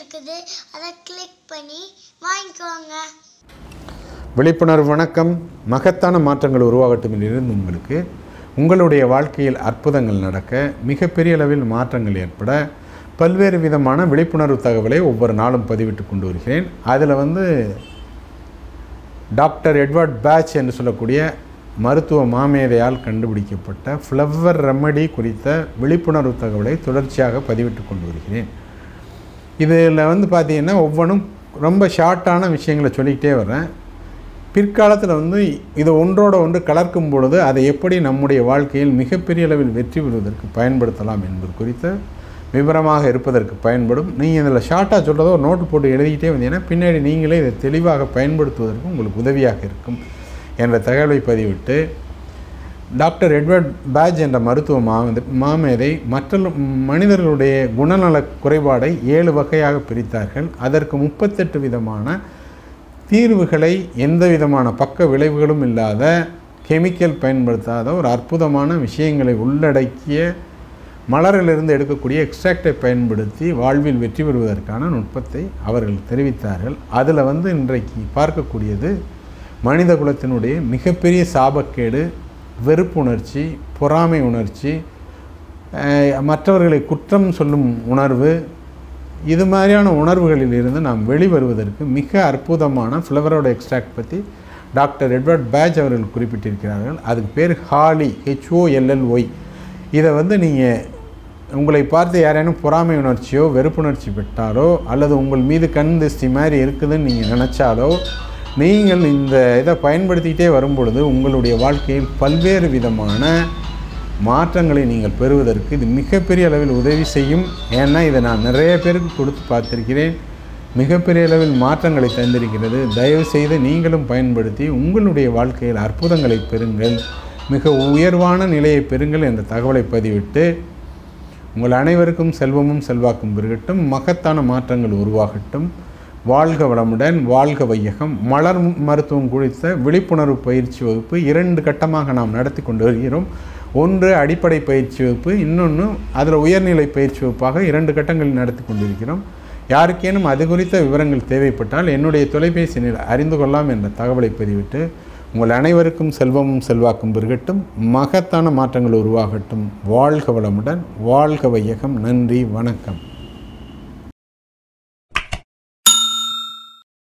இருக்குது அதை கிளிக் பண்ணி வாங்கிக்கோங்க விழிப்புணர்வு வணக்கம் மகத்தான மாற்றங்கள் உருவாகட்டும் இருந்து உங்களுக்கு உங்களுடைய வாழ்க்கையில் அற்புதங்கள் நடக்க மிகப்பெரிய அளவில் மாற்றங்கள் ஏற்பட பல்வேறு விதமான விழிப்புணர்வு தகவலை ஒவ்வொரு நாளும் பதிவிட்டு கொண்டு வருகிறேன் அதில் வந்து டாக்டர் எட்வர்ட் பேட்ச் என்று சொல்லக்கூடிய மருத்துவ மாமேதையால் கண்டுபிடிக்கப்பட்ட ஃப்ளவர் ரெமடி குறித்த விழிப்புணர்வு தகவலை தொடர்ச்சியாக பதிவிட்டு கொண்டு வருகிறேன் இதில் வந்து பார்த்தீங்கன்னா ஒவ்வொன்றும் ரொம்ப ஷார்ட்டான விஷயங்களை சொல்லிக்கிட்டே வரேன் பிற்காலத்தில் வந்து இதை ஒன்றோட ஒன்று கலர்க்கும் பொழுது அதை எப்படி நம்முடைய வாழ்க்கையில் மிகப்பெரிய அளவில் வெற்றி பெறுவதற்கு பயன்படுத்தலாம் என்பது குறித்த விவரமாக இருப்பதற்கு பயன்படும் நீங்கள் இதில் ஷார்ட்டாக சொல்கிறதோ ஒரு நோட்டு போட்டு எழுதிக்கிட்டே வந்தீங்கன்னா பின்னாடி நீங்களே இதை தெளிவாக பயன்படுத்துவதற்கு உங்களுக்கு உதவியாக இருக்கும் என்ற தகவலை பதிவிட்டு டாக்டர் எட்வர்ட் பேட்ச் என்ற மருத்துவ மாமேதை மாமேதை மற்ற மனிதர்களுடைய குணநல குறைபாடை ஏழு வகையாக பிரித்தார்கள் அதற்கு முப்பத்தெட்டு விதமான தீர்வுகளை எந்த விதமான பக்க விளைவுகளும் இல்லாத கெமிக்கல் பயன்படுத்தாத ஒரு அற்புதமான விஷயங்களை உள்ளடக்கிய மலரிலிருந்து எடுக்கக்கூடிய எக்ஸ்ட்ராக்டை பயன்படுத்தி வாழ்வில் வெற்றி பெறுவதற்கான நுட்பத்தை அவர்கள் தெரிவித்தார்கள் அதில் வந்து இன்றைக்கு பார்க்கக்கூடியது மனித குலத்தினுடைய மிகப்பெரிய சாபக்கேடு வெறுப்புணர்ச்சி பொறாமை உணர்ச்சி அஹ், மற்றவர்களை குற்றம் சொல்லும் உணர்வு இது மாதிரியான உணர்வுகளில் இருந்து நாம் வெளிவருவதற்கு மிக அற்புதமான ஃப்ளவரோட எக்ஸ்ட்ராக்ட் பற்றி டாக்டர் எட்வர்ட் பேட்ச் அவர்கள் குறிப்பிட்டிருக்கிறார்கள் அதுக்கு பேர் ஹாலி ஹெச்ஓஎல்எல்ஒய் இதை வந்து நீங்கள் உங்களை பார்த்து யாரேனும் பொறாமை உணர்ச்சியோ வெறுப்புணர்ச்சி பெற்றாலோ அல்லது உங்கள் மீது கண் திருஷ்டி மாதிரி இருக்குதுன்னு நீங்கள் நினச்சாலோ நீங்கள் இந்த இதை பயன்படுத்திக்கிட்டே வரும்பொழுது உங்களுடைய வாழ்க்கையில் பல்வேறு விதமான மாற்றங்களை நீங்கள் பெறுவதற்கு இது மிகப்பெரிய அளவில் உதவி செய்யும் ஏன்னா இதை நான் நிறைய பேருக்கு கொடுத்து பார்த்திருக்கிறேன் மிகப்பெரிய அளவில் மாற்றங்களை தந்திருக்கிறது தயவு செய்து நீங்களும் பயன்படுத்தி உங்களுடைய வாழ்க்கையில் அற்புதங்களை பெறுங்கள் மிக உயர்வான நிலையை பெறுங்கள் என்ற தகவலை பதிவிட்டு உங்கள் அனைவருக்கும் செல்வமும் செல்வாக்கும் பெருகட்டும் மகத்தான மாற்றங்கள் உருவாகட்டும் வாழ்க வளமுடன் வாழ்க வையகம் மலர் மருத்துவம் குறித்த விழிப்புணர்வு பயிற்சி வகுப்பு இரண்டு கட்டமாக நாம் நடத்தி கொண்டு வருகிறோம் ஒன்று அடிப்படை பயிற்சி வகுப்பு இன்னொன்று அதில் உயர்நிலை பயிற்சி வகுப்பாக இரண்டு கட்டங்களில் நடத்தி கொண்டிருக்கிறோம் யாருக்கேனும் அது குறித்த விவரங்கள் தேவைப்பட்டால் என்னுடைய தொலைபேசி எண்ணில் அறிந்து கொள்ளலாம் என்ற தகவலை பதிவிட்டு உங்கள் அனைவருக்கும் செல்வமும் செல்வாக்கும் பெருகட்டும் மகத்தான மாற்றங்கள் உருவாகட்டும் வாழ்க வளமுடன் வாழ்க வையகம் நன்றி வணக்கம்